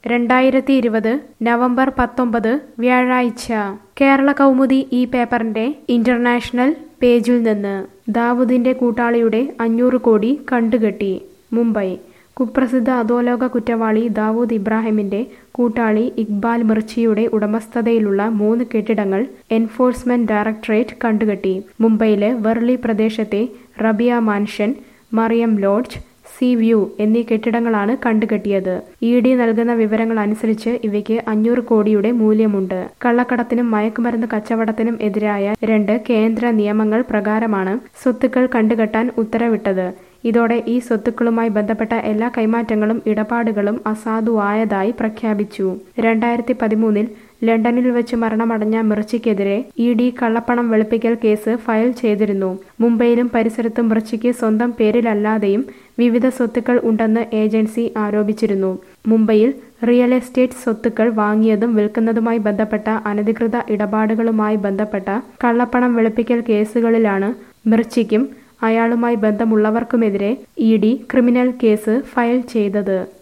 രണ്ടായിരത്തി ഇരുപത് നവംബർ പത്തൊമ്പത് വ്യാഴാഴ്ച കേരള കൗമുദി ഈ പേപ്പറിന്റെ ഇന്റർനാഷണൽ പേജിൽ നിന്ന് ദാവൂദിന്റെ കൂട്ടാളിയുടെ അഞ്ഞൂറ് കോടി കണ്ടുകെട്ടി മുംബൈ കുപ്രസിദ്ധ അധോലോക കുറ്റവാളി ദാവൂദ് ഇബ്രാഹിമിന്റെ കൂട്ടാളി ഇക്ബാൽ മിർച്ചിയുടെ ഉടമസ്ഥതയിലുള്ള മൂന്ന് കെട്ടിടങ്ങൾ എൻഫോഴ്സ്മെന്റ് ഡയറക്ടറേറ്റ് കണ്ടുകെട്ടി മുംബൈയിലെ വെർലി പ്രദേശത്തെ Rabia mansion Mariam lodge sea view എന്നീ കെട്ടിടങ്ങളാണ് കണ്ടുകെട്ടിയത് ഇ ഡി നൽകുന്ന വിവരങ്ങൾ അനുസരിച്ച് ഇവയ്ക്ക് അഞ്ഞൂറ് കോടിയുടെ മൂല്യമുണ്ട് കള്ളക്കടത്തിനും മയക്കുമരുന്ന് കച്ചവടത്തിനും എതിരായ രണ്ട് കേന്ദ്ര നിയമങ്ങൾ പ്രകാരമാണ് സ്വത്തുക്കൾ കണ്ടുകെട്ടാൻ ഉത്തരവിട്ടത് ഇതോടെ ഈ സ്വത്തുക്കളുമായി ബന്ധപ്പെട്ട എല്ലാ കൈമാറ്റങ്ങളും ഇടപാടുകളും അസാധുവായതായി പ്രഖ്യാപിച്ചു രണ്ടായിരത്തി പതിമൂന്നിൽ ലണ്ടനിൽ വെച്ച് മരണമടഞ്ഞ മിർച്ചിക്കെതിരെ ഇ ഡി കള്ളപ്പണം വെളുപ്പിക്കൽ കേസ് ഫയൽ ചെയ്തിരുന്നു മുംബൈയിലും പരിസരത്തും മിർച്ചിക്ക് സ്വന്തം പേരിലല്ലാതെയും വിവിധ സ്വത്തുക്കൾ ഉണ്ടെന്ന് ഏജൻസി ആരോപിച്ചിരുന്നു മുംബൈയിൽ റിയൽ എസ്റ്റേറ്റ് സ്വത്തുക്കൾ വാങ്ങിയതും വിൽക്കുന്നതുമായി ബന്ധപ്പെട്ട അനധികൃത ഇടപാടുകളുമായി ബന്ധപ്പെട്ട കള്ളപ്പണം വെളുപ്പിക്കൽ കേസുകളിലാണ് മിർച്ചിക്കും അയാളുമായി ബന്ധമുള്ളവർക്കുമെതിരെ E D criminal case file ചെയ്തത്